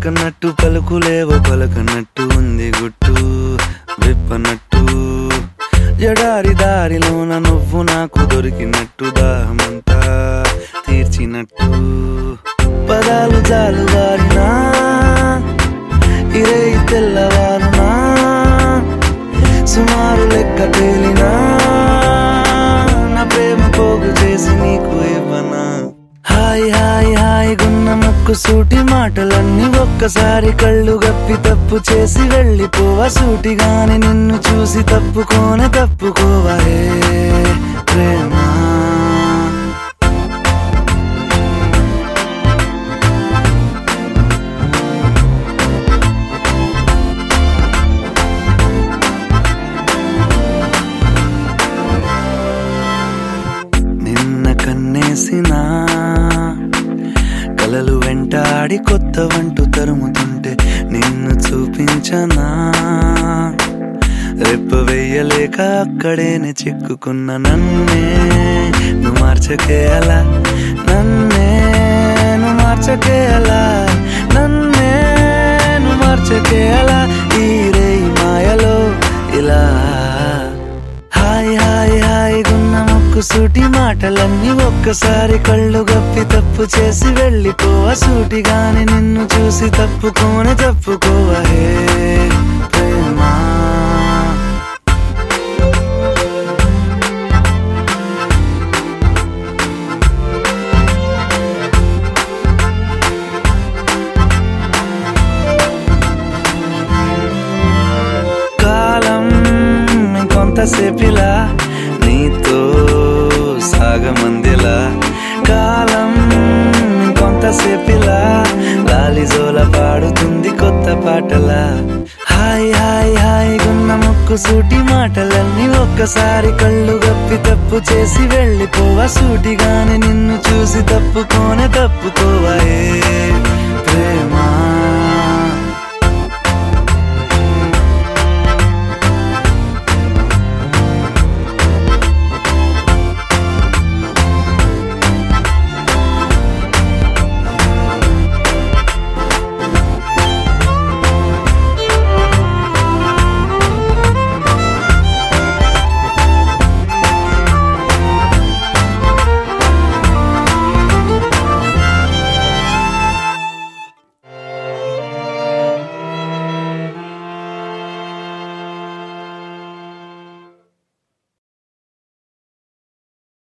పలకనట్టు పలుకులేవో పలకనట్టు ఉంది గుట్టు విప్పనట్టు ఎడారి దారిలోన నువ్వు నాకు దొరికినట్టు దాహమంతా తీర్చినట్టు పదాలు జాలు వారినా ఇరే తెల్లవారునా సుమారు లెక్క తేలినా నా ప్రేమ పోగు చేసి నీకు ఇవ్వనా హాయ్ హాయ్ హాయ్ గున్న ముక్కు సూటి మాటలన్నీ ఒక్కసారి కళ్ళు గప్పి తప్పు చేసి వెళ్ళిపోవా సూటిగాని నిన్ను చూసి తప్పుకోనే తప్పుకోవా హే ప్రేమ నిన్న కన్నేసిన కలలు వెంటాడి కొత్త వంటు తరుముతుంటే నిన్ను చూపించనా రెప్ప వెయ్యలేక అక్కడేనే చిక్కుకున్న నన్నే నువ్వు మార్చకే అలా నన్నే నువ్వు మార్చకే అలా నన్నే నువ్వు మార్చకే అలా ఈ రేయి మాయలో ఇలా హాయ్ హాయ్ హాయ్ గున్న ముక్కు సూటి మాటలన్నీ ఒక్కసారి కళ్ళు గప్పి తప్పు చేసి వెళ్ళిపోవా సూటిగాని నిన్ను చూసి తప్పుకోని తప్పుకోవా హే ప్రేమా కాలం ఇంకొంతసేపిలా నీతో సాగమందిలా కాలం ఇంకొంతసేపిలా లాలిజోల పాడుతుంది కొత్త పాటలా హాయ్ హాయ్ హాయ్ గున్న ముక్కు సూటి మాటలన్నీ ఒక్కసారి కళ్ళు గప్పి తప్పు చేసి వెళ్ళిపోవా సూటిగాని నిన్ను చూసి తప్పుకోనే తప్పుకోవా ఏ ప్రేమా